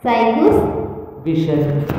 സൈക്കൂസ് vision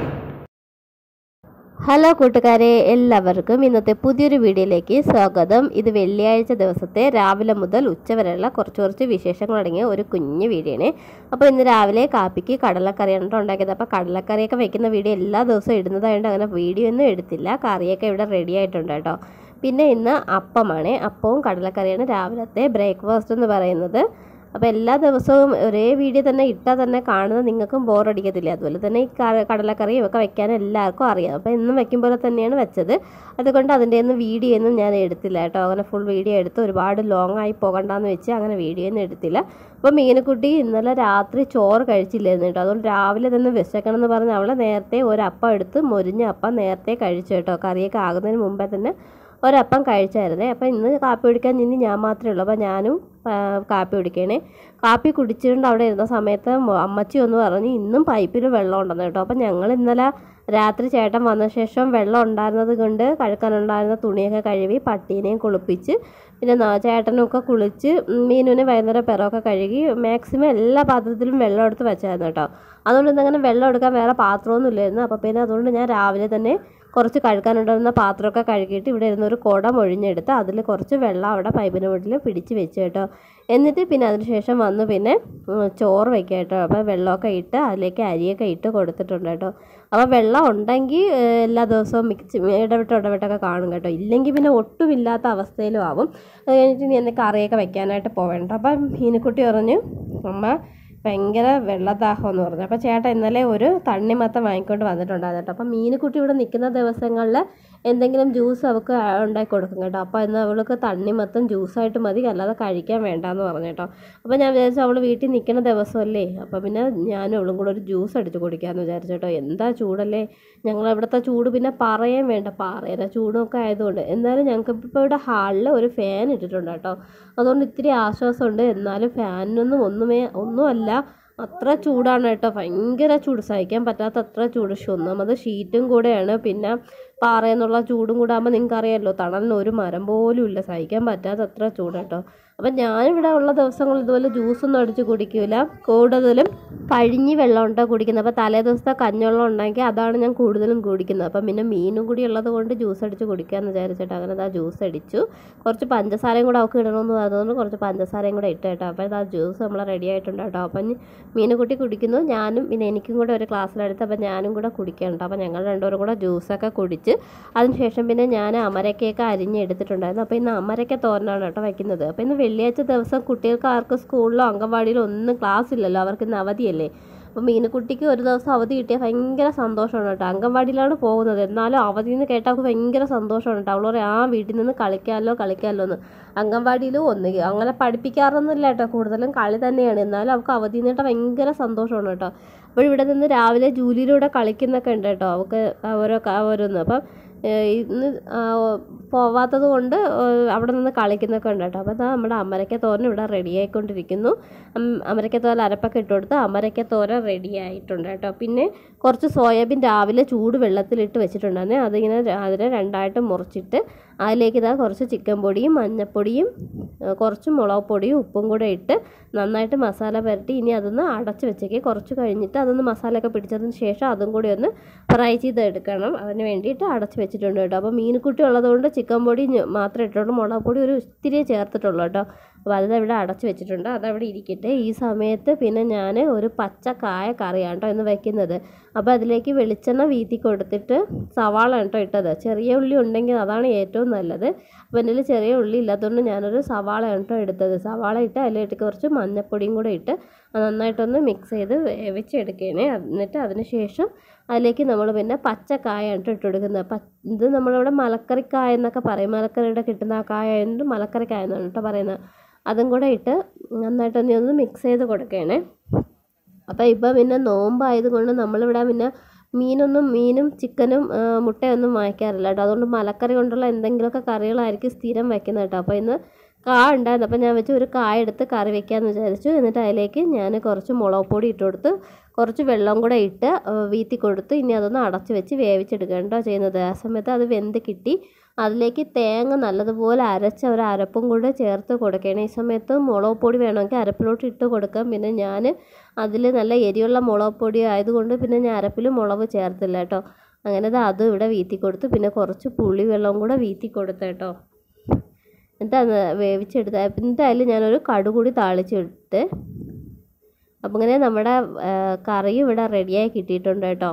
hello കൂട്ടുകാരെ എല്ലാവർക്കും ഇന്നത്തെ പുതിയൊരു വീഡിയോയിലേക്ക് സ്വാഗതം ഇത് വെള്ളിയാഴ്ച ദിവസത്തെ രാവിലെ മുതൽ ഉച്ചവരെയുള്ള കുറച്ച് കുറച്ച് വിശേഷങ്ങൾ അടങ്ങിയ ഒരു കുഞ്ഞു വീഡിയോ ആണ് അപ്പോൾ ഇന്ന് രാവിലെ കാപ്പിക്ക് കടലക്കറിയാണ് ട്ടോ ഉണ്ടാക്കിയത് അപ്പോൾ കടലക്കറിയൊക്കെ വെക്കുന്ന വീഡിയോ എല്ലാ ദിവസവും ഇടുന്നതായതുകൊണ്ട് അങ്ങനെ വീഡിയോ ഒന്നും എടുത്തില്ല കറിയൊക്കെ ഇവിടെ റെഡി ആയിട്ടുണ്ട് കേട്ടോ പിന്നെ ഇന്ന് അപ്പമാണ് അപ്പവും കടലക്കറിയാണ് രാവിലത്തെ ബ്രേക്ക്ഫാസ്റ്റ് എന്ന് പറയുന്നത് അപ്പോൾ എല്ലാ ദിവസവും ഒരേ വീഡിയോ തന്നെ ഇട്ടാൽ തന്നെ കാണുന്നത് നിങ്ങൾക്കും ബോറടിക്കത്തില്ല അതുപോലെ തന്നെ ഈ ക- കടലക്കറിയും ഒക്കെ വെക്കാൻ എല്ലാവർക്കും അറിയാം അപ്പോൾ എന്നും വെക്കും പോലെ തന്നെയാണ് വെച്ചത് അതുകൊണ്ട് അതിൻ്റെ ഒന്നും വീഡിയോ ഒന്നും ഞാൻ എടുത്തില്ല കേട്ടോ അങ്ങനെ ഫുൾ വീഡിയോ എടുത്ത് ഒരുപാട് ലോങ് ആയി പോകണ്ടെന്ന് വെച്ച് അങ്ങനെ വീഡിയോ ഒന്നും എടുത്തില്ല അപ്പോൾ മീനുക്കുട്ടി ഇന്നലെ രാത്രി ചോറ് കഴിച്ചില്ലായിരുന്നു കേട്ടോ അതുകൊണ്ട് രാവിലെ തന്നെ വിശക്കണം എന്ന് പറഞ്ഞ് അവൾ നേരത്തെ ഒരപ്പം എടുത്ത് മൊരിഞ്ഞ അപ്പം നേരത്തെ കഴിച്ചു കേട്ടോ കറിയൊക്കെ ആകുന്നതിന് മുമ്പേ തന്നെ ഒരപ്പം കഴിച്ചായിരുന്നേ അപ്പം ഇന്ന് കാപ്പി കുടിക്കാൻ ഇനി ഞാൻ മാത്രമേ ഉള്ളൂ അപ്പം ഞാനും ആ, കാപ്പി കുടിക്കണേ കാപ്പി കുടിച്ചിട്ടുണ്ട് അവിടെ ഇരുന്ന സമയത്ത് മೊ- അമ്മച്ചി ഒന്ന് പറഞ്ഞു ഇന്നും പൈപ്പിൽ വെള്ളം ഉണ്ടെന്ന് കേട്ടോ അപ്പം ഞങ്ങൾ ഇന്നലെ രാത്രി ചേട്ടൻ വന്ന ശേഷം വെള്ളം ഉണ്ടായിരുന്നത് കൊണ്ട് കഴുക്കാനുണ്ടായിരുന്ന തുണിയൊക്കെ കഴുകി പട്ടീനെയും കുളിപ്പിച്ച് പിന്നെ നാ- ചേട്ടനൊക്കെ കുളിച്ച് ഉം, മീനുവിന് വൈകുന്നേരം പിറമൊക്കെ കഴുകി മാക്സിമം എല്ലാ പാത്രത്തിലും വെള്ളം എടുത്ത് വെച്ചായിരുന്നു കേട്ടോ അതുകൊണ്ട് ഇന്നങ്ങനെ വെള്ളം എടുക്കാൻ വേറെ പാത്രമൊന്നും ഇല്ലായിരുന്നു അപ്പോൾ പിന്നെ അതുകൊണ്ട് ഞാൻ രാവിലെ തന്നെ കുറച്ച് കഴുകാനുണ്ടായിരുന്ന പാത്രമൊക്കെ കഴുകിയിട്ട് ഇവിടെ ഇരുന്ന് ഒരു കുടം ഒഴിഞ്ഞെടുത്ത് അതിൽ കുറച്ച് വെള്ളം അവിടെ പൈപ്പിന് വീട്ടിൽ പിടിച്ച് വെച്ച് കേട്ടോ എന്നിട്ട് പിന്നെ അതിന് ശേഷം വന്ന് പിന്നെ ഉം, ചോറ് വെക്കുക കേട്ടോ അപ്പോൾ വെള്ളമൊക്കെ ഇട്ട് അതിലേക്ക് അരിയൊക്കെ ഇട്ട് കൊടുത്തിട്ടുണ്ട് കേട്ടോ അപ്പോൾ വെള്ളം ഉണ്ടെങ്കിൽ ഏഹ്, എല്ലാ ദിവസവും മിക്സ് ഇടവിട്ട് ഇടവിട്ടൊക്കെ കാണും കേട്ടോ ഇല്ലെങ്കിൽ പിന്നെ ഒട്ടുമില്ലാത്ത അവസ്ഥയിലും ആവും അത് കഴിഞ്ഞിട്ട് ഇനി എന്നെ കറിയൊക്കെ വെക്കാനായിട്ട് പോവേണ്ട അപ്പം മീനുക്കുട്ടി പറഞ്ഞു അമ്മ ഭയങ്കര വെള്ളദാഹം എന്ന് പറഞ്ഞു അപ്പോൾ ചേട്ടൻ ഇന്നലെ ഒരു തണ്ണിമത്തം വാങ്ങിക്കൊണ്ട് വന്നിട്ടുണ്ടായിരുന്നു കേട്ടോ അപ്പോൾ മീനുക്കുട്ടി ഇവിടെ നിൽക്കുന്ന ദിവസങ്ങളിൽ എന്തെങ്കിലും ജ്യൂസ് അവൾക്ക് ഉണ്ടാക്കി കൊടുക്കും കേട്ടോ അപ്പോൾ ഇന്ന് അവൾക്ക് തണ്ണിമത്തം ജ്യൂസായിട്ട് മതി അല്ലാതെ കഴിക്കാൻ വേണ്ടാന്ന് പറഞ്ഞു കേട്ടോ അപ്പോൾ ഞാൻ വിചാരിച്ചു അവൾ വീട്ടിൽ നിൽക്കുന്ന ദിവസമല്ലേ അപ്പോൾ പിന്നെ ഞാനും അവളും കൂടെ ഒരു ജ്യൂസ് അടിച്ച് കുടിക്കാമെന്ന് വിചാരിച്ചു കേട്ടോ എന്താ ചൂടല്ലേ ഞങ്ങൾ ഇവിടുത്തെ ചൂട് പിന്നെ പറയാൻ വേണ്ട പാറയുടെ ചൂടൊക്കെ ആയതുകൊണ്ട് എന്നാലും ഞങ്ങൾക്ക് ഇപ്പോൾ ഇവിടെ ഹാളിൽ ഒരു ഫാൻ ഇട്ടിട്ടുണ്ട് കേട്ടോ അതുകൊണ്ട് ഇത്തിരി ആശ്വാസമുണ്ട് എന്നാലും ഫാനിനൊന്നും ഒന്നുമേ ഒന്നുമല്ല അത്ര ചൂടാണ് കേട്ടോ ഭയങ്കര ചൂട് സഹിക്കാൻ പറ്റാത്ത അത്ര ചൂട് പക്ഷെ ഒന്നാമത് ഷീറ്റും കൂടെയാണ് പിന്നെ പാറയെന്നുള്ള ചൂടും കൂടെ ആകുമ്പോൾ നിങ്ങൾക്ക് അറിയാമല്ലോ തണലിന് ഒരു മരം പോലും ഇല്ല സഹിക്കാൻ പറ്റാത്ത അത്ര ചൂട് കേട്ടോ അപ്പം ഞാനിവിടെ ഉള്ള ദിവസങ്ങളിൽ ഇതുപോലെ ജ്യൂസൊന്നും അടിച്ച് കുടിക്കില്ല കൂടുതലും പഴിഞ്ഞി വെള്ളം ഉണ്ടാ കുടിക്കുന്നത് അപ്പോൾ തലേ ദിവസത്തെ കഞ്ഞവെള്ളം ഉണ്ടെങ്കിൽ അതാണ് ഞാൻ കൂടുതലും കുടിക്കുന്നത് അപ്പം പിന്നെ മീനും കൂടി ഉള്ളത് കൊണ്ട് ജ്യൂസ് അടിച്ച് കുടിക്കാമെന്ന് വിചാരിച്ചിട്ട് അങ്ങനെ ഇതാ ജ്യൂസ് അടിച്ചു കുറച്ച് പഞ്ചസാരയും കൂടെ അവൾക്ക് ഇടണമെന്ന് അതുകൊണ്ട് കുറച്ച് പഞ്ചസാരയും കൂടെ ഇട്ട് കേട്ടോ അപ്പോൾ ഇതാ ജ്യൂസ് നമ്മൾ റെഡി ആയിട്ടുണ്ട് കേട്ടോ അപ്പം ഇനി മീനുകുട്ടി കുടിക്കുന്നു ഞാനും പിന്നെ എനിക്കും കൂടെ ഒരു ക്ലാസ്സിലെടുത്ത് അപ്പം ഞാനും കൂടെ കുടിക്കണ്ട അപ്പം ഞങ്ങൾ രണ്ടുപേരും കൂടെ ജ്യൂസൊക്കെ കുടിച്ച് അതിനുശേഷം പിന്നെ ഞാൻ അമരക്കയൊക്കെ അരിഞ്ഞ് എടുത്തിട്ടുണ്ടായിരുന്നു അപ്പോൾ ഇന്ന് അമരക്ക തോരനാണ് കേട്ടോ വയ്ക്കുന്നത് അപ്പോൾ ഇന്ന് വെള്ളിയാഴ്ച ദിവസം കുട്ടികൾക്ക് ആർക്ക് സ്കൂളിലോ അംഗൻവാടിയിലോ ഒന്നും ക്ലാസ് ഇല്ലല്ലോ അവർക്ക് ഇന്ന് അവധിയല്ലേ അപ്പോൾ മീനുക്കുട്ടിക്ക് ഒരു ദിവസം അവധി കിട്ടിയാൽ ഭയങ്കര സന്തോഷമാണ് കേട്ടോ അംഗൻവാടിയിലാണ് പോകുന്നത് എന്നാലും അവധി എന്ന് കേട്ടാൽ അവൾക്ക് ഭയങ്കര സന്തോഷമാണ് കേട്ടോ അവൾ പറയും ആ വീട്ടിൽ നിന്ന് കളിക്കാമല്ലോ കളിക്കാമല്ലോ എന്ന് അംഗൻവാടിയിലും ഒന്ന് അങ്ങനെ പഠിപ്പിക്കാറൊന്നുമില്ല കേട്ടോ കൂടുതലും കളി തന്നെയാണ് എന്നാലും അവൾക്ക് അവധി എന്നിട്ട് ഭയങ്കര സന്തോഷമാണ് കേട്ടോ അപ്പോൾ ഇവിടെ നിന്ന് രാവിലെ ജൂലിയിലൂടെ കളിക്കുന്നൊക്കെ ഉണ്ട് കേട്ടോ അവൾക്ക് ഓരോ ക- ഓരോന്ന് അപ്പം ഏഹ് ഇന്ന് ആ, പോവാത്തത് കൊണ്ട് ഏഹ് അവിടെ നിന്ന് കളിക്കുന്നൊക്കെ ഉണ്ട് കേട്ടോ അപ്പോൾ ഇതാ നമ്മുടെ അമരക്ക തോരൻ ഇവിടെ റെഡി ആയിക്കൊണ്ടിരിക്കുന്നു അം- അമരക്ക തോരൻ അരപ്പൊക്കെ ഇട്ട് കൊടുത്ത് അമരക്ക തോരൻ റെഡി ആയിട്ടുണ്ട് കേട്ടോ പിന്നെ കുറച്ച് സോയാബീൻ രാവിലെ ചൂട് വെള്ളത്തിലിട്ട് വെച്ചിട്ടുണ്ടായിരുന്നു അതിങ്ങനെ ര- അതിനെ രണ്ടായിട്ട് മുറിച്ചിട്ട് അതിലേക്ക് ഇതാ കുറച്ച് ചിക്കൻ പൊടിയും മഞ്ഞൾപ്പൊടിയും ഏഹ് കുറച്ച് മുളക് പൊടിയും ഉപ്പും കൂടെ ഇട്ട് നന്നായിട്ട് മസാല പുരട്ടി ഇനി അതൊന്ന് അടച്ച് വെച്ചേക്ക് കുറച്ച് കഴിഞ്ഞിട്ട് അതൊന്ന് മസാലയൊക്കെ പിടിച്ചതിന് ശേഷം അതും കൂടി ഒന്ന് ഫ്രൈ ചെയ്ത് എടുക്കണം അതിന് വേണ്ടിയിട്ട് അടച്ച് വെച്ചിട്ടുണ്ട് കേട്ടോ അപ്പോൾ മീൻകുട്ടി ഉള്ളതുകൊണ്ട് ചിക്കൻ പൊടി ഞ- മാത്രമേ ഇട്ടുള്ളൂ മുളക് പൊടി ഒരു ഇത്തിരിയേ ചേർത്തിട്ടുള്ളൂ കേട്ടോ അപ്പോൾ അത് ഇവിടെ അടച്ച് വെച്ചിട്ടുണ്ട് അതവിടെ ഇരിക്കട്ടെ ഈ സമയത്ത് പിന്നെ ഞാൻ ഒരു പച്ച കായ കറിയാണ് കേട്ടോ ഇന്ന് വെക്കുന്നത് അപ്പോൾ അതിലേക്ക് വെളിച്ചെണ്ണ വീത്തി കൊടുത്തിട്ട് സവാള കേട്ടോ ഇട്ടത് ചെറിയ ഉള്ളി ഉണ്ടെങ്കിൽ അതാണ് ഏറ്റവും നല്ലത് അപ്പോൾ എൻ്റെ കയ്യിൽ ചെറിയ ഉള്ളി ഇല്ലാത്തതുകൊണ്ട് ഞാനൊരു സവാള കേട്ടോ എടുത്തത് സവാള ഇട്ട് അതിലേക്ക് കുറച്ച് മഞ്ഞപ്പൊടിയും കൂടെ ഇട്ട് അത് നന്നായിട്ടൊന്ന് മിക്സ് ചെയ്ത് വേവിച്ചെടുക്കുകയാണ് എന്നിട്ട് അതിന് ശേഷം അതിലേക്ക് നമ്മൾ പിന്നെ പച്ചക്കായ ഇട്ട് ഇട്ട് കൊടുക്കുന്നത് പ ഇത് നമ്മളിവിടെ മലക്കറിക്കായ എന്നൊക്കെ പറയും മലക്കറിയുടെ കിട്ടുന്ന ആ കായ ആയതുകൊണ്ട് മലക്കറിക്കായ എന്നാണ് കേട്ടോ പറയുന്നത് അതും കൂടെ ഇട്ട് നന്നായിട്ടൊന്ന് ഒന്ന് മിക്സ് ചെയ്ത് കൊടുക്കുകയാണേ അപ്പോൾ ഇപ്പം പിന്നെ നോമ്പായതുകൊണ്ട് നമ്മളിവിടെ പിന്നെ മീനൊന്നും മീനും ചിക്കനും ആ, മുട്ടയൊന്നും വാങ്ങിക്കാറില്ല കേട്ടോ അതുകൊണ്ട് മലക്കറി കൊണ്ടുള്ള എന്തെങ്കിലുമൊക്കെ കറികളായിരിക്കും സ്ഥിരം വെക്കുന്നത് കേട്ടോ അപ്പോൾ ഇന്ന് കാ ഉണ്ടായിരുന്നു അപ്പോൾ ഞാൻ വെച്ച് ഒരു കായ എടുത്ത് കറി വെക്കാമെന്ന് വിചാരിച്ചു എന്നിട്ട് അതിലേക്ക് ഞാൻ കുറച്ച് മുളക് പൊടി ഇട്ട് കൊടുത്ത് കുറച്ച് വെള്ളം കൂടെ ഇട്ട് ആ, വീത്തി കൊടുത്ത് ഇനി അതൊന്ന് അടച്ച് വെച്ച് വേവിച്ചെടുക്കുക കേട്ടോ ചെയ്യുന്നത് ആ സമയത്ത് അത് വെന്ത് കിട്ടി അതിലേക്ക് തേങ്ങ നല്ലതുപോലെ അരച്ച ഒരു അരപ്പും കൂടെ ചേർത്ത് കൊടുക്കണം ഈ സമയത്ത് മുളക് പൊടി വേണമെങ്കിൽ അരപ്പിലോട്ട് ഇട്ട് കൊടുക്കാം പിന്നെ ഞാൻ അതിൽ നല്ല എരിയുള്ള മുളക് പൊടി ആയതുകൊണ്ട് പിന്നെ ഞാൻ അരപ്പിൽ മുളക് ചേർത്തില്ല കേട്ടോ അങ്ങനെ ദാ അതും ഇവിടെ വീത്തി കൊടുത്ത് പിന്നെ കുറച്ച് പുളി വെള്ളവും കൂടെ വീത്തി കൊടുത്ത് കേട്ടോ എന്നിട്ട് അത് വേവിച്ചെടുത്ത എന്തായാലും ഞാനൊരു കടുകൂടി താളിച്ചെടുത്ത് അപ്പം ഇങ്ങനെ നമ്മുടെ ആ, കറിയും ഇവിടെ റെഡിയായി കിട്ടിയിട്ടുണ്ട് കേട്ടോ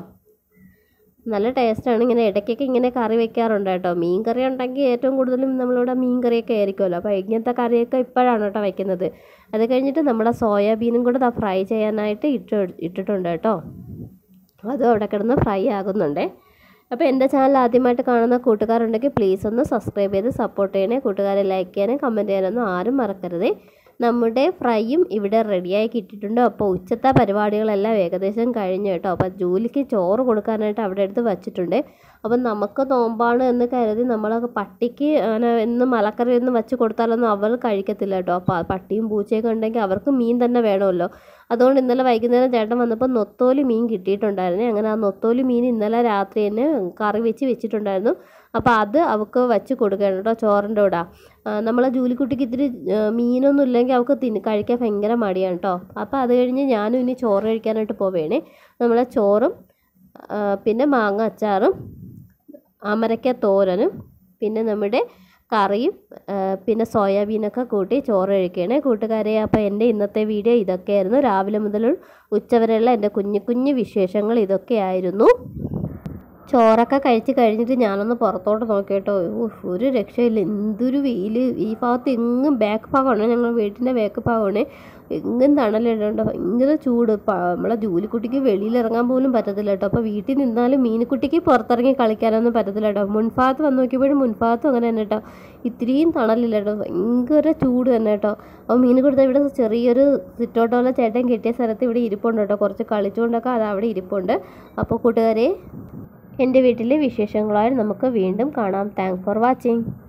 നല്ല ടേസ്റ്റാണ് ഇങ്ങനെ ഇടയ്ക്കൊക്കെ ഇങ്ങനെ കറി വെക്കാറുണ്ട് കേട്ടോ മീൻ കറി ഉണ്ടെങ്കിൽ ഏറ്റവും കൂടുതലും നമ്മളിവിടെ മീൻ കറിയൊക്കെ ആയിരിക്കുമല്ലോ അപ്പോൾ ഇങ്ങനത്തെ കറിയൊക്കെ ഇപ്പോഴാണ് കേട്ടോ വെക്കുന്നത് അത് കഴിഞ്ഞിട്ട് നമ്മുടെ സോയാബീനും കൂടെ ദാ ഫ്രൈ ചെയ്യാനായിട്ട് ഇട്ട് ഇട്ടിട്ടുണ്ട് കേട്ടോ അതും അവിടെ കിടന്ന് ഫ്രൈ ആകുന്നുണ്ടേ അപ്പോൾ എൻ്റെ ചാനൽ ആദ്യമായിട്ട് കാണുന്ന കൂട്ടുകാരുണ്ടെങ്കിൽ പ്ലീസ് ഒന്ന് സബ്സ്ക്രൈബ് ചെയ്ത് സപ്പോർട്ട് ചെയ്യണേ കൂട്ടുകാരെ ലൈക്ക് ചെയ്യാനും കമൻറ്റ് ചെയ്യാനൊന്നും ആരും മറക്കരുതേ നമ്മുടെ ഫ്രൈയും ഇവിടെ റെഡിയായി കിട്ടിയിട്ടുണ്ട് അപ്പോൾ ഉച്ചത്തെ പരിപാടികളെല്ലാം ഏകദേശം കഴിഞ്ഞു കേട്ടോ അപ്പോൾ ജോലിക്ക് ചോറ് കൊടുക്കാനായിട്ട് അവിടെ എടുത്ത് വച്ചിട്ടുണ്ട് അപ്പം നമുക്ക് നോമ്പാണ് എന്ന് കരുതി നമ്മൾ പട്ടിക്ക് അങ്ങനെ എന്നും മലക്കറി ഒന്നും വെച്ച് കൊടുത്താലൊന്നും അവർ കഴിക്കത്തില്ല കേട്ടോ അപ്പോൾ പട്ടിയും പൂച്ചയൊക്കെ ഉണ്ടെങ്കിൽ അവർക്ക് മീൻ തന്നെ വേണമല്ലോ അതുകൊണ്ട് ഇന്നലെ വൈകുന്നേരം ചേട്ടൻ വന്നപ്പോൾ നൊത്തോലി മീൻ കിട്ടിയിട്ടുണ്ടായിരുന്നു അങ്ങനെ ആ നൊത്തോലി മീൻ ഇന്നലെ രാത്രി തന്നെ കറി വെച്ച് വെച്ചിട്ടുണ്ടായിരുന്നു അപ്പോൾ അത് അവൾക്ക് വെച്ച് കൊടുക്കണം കേട്ടോ ചോറിൻ്റെ കൂടെ നമ്മളെ ജൂലിക്കുട്ടിക്ക് ഇത്തിരി ആ, മീനൊന്നും ഇല്ലെങ്കിൽ അവൾക്ക് തിന്ന് കഴിക്കാൻ ഭയങ്കര മടിയാണ് കേട്ടോ അപ്പോൾ അത് കഴിഞ്ഞ് ഞാനും ഇനി ചോറ് കഴിക്കാനായിട്ട് പോവേണേ നമ്മളെ ചോറും ആ, പിന്നെ മാങ്ങ അച്ചാറും അമരക്ക തോരനും പിന്നെ നമ്മുടെ കറിയും ആ, പിന്നെ സോയാബീനൊക്കെ കൂട്ടി ചോറ് കഴിക്കുകയാണ് കൂട്ടുകാരെ അപ്പോൾ എൻ്റെ ഇന്നത്തെ വീഡിയോ ഇതൊക്കെയായിരുന്നു രാവിലെ മുതൽ ഉച്ചവരെയുള്ള എൻ്റെ കുഞ്ഞു കുഞ്ഞു വിശേഷങ്ങൾ ഇതൊക്കെയായിരുന്നു ചോറൊക്കെ കഴിച്ച് കഴിഞ്ഞിട്ട് ഞാനൊന്ന് പുറത്തോട്ട് നോക്കിയിട്ടോ ഉഫ്, ഒരു രക്ഷയില്ല എന്തൊരു വെയിൽ ഈ ഭാഗത്ത് എങ്ങും ബാക്ക് ഭാഗമാണ് ഞങ്ങൾ വീട്ടിൻ്റെ ബാക്ക് ഭാഗമാണ് എങ്ങും തണലുണ്ട് ഭയങ്കര ചൂട് പ- നമ്മളെ ജോലിക്കുട്ടിക്ക് വെളിയിൽ ഇറങ്ങാൻ പോലും പറ്റത്തില്ല കേട്ടോ അപ്പോൾ വീട്ടിൽ നിന്നാലും മീനുക്കുട്ടിക്ക് പുറത്തിറങ്ങി കളിക്കാനൊന്നും പറ്റത്തില്ല കേട്ടോ മുൻഭാഗത്ത് വന്ന് നോക്കിയപ്പോഴും മുൻഭാഗത്തും അങ്ങനെ തന്നെ കേട്ടോ ഇത്രയും തണലില്ല കേട്ടോ ഭയങ്കര ചൂട് തന്നെ കേട്ടോ അപ്പോൾ മീൻ കൊടുത്ത ഇവിടെ ചെറിയൊരു സിറ്റോട്ടോല ചേട്ടൻ കിട്ടിയ സ്ഥലത്ത് ഇവിടെ ഇരിപ്പുണ്ട് കേട്ടോ കുറച്ച് കളിച്ചുകൊണ്ടൊക്കെ അത് അവിടെ ഇരിപ്പുണ്ട് അപ്പോൾ കൂട്ടുകാരെ എൻ്റെ വീട്ടിലെ വിശേഷങ്ങളായി നമുക്ക് വീണ്ടും കാണാം താങ്ക് ഫോർ വാച്ചിങ്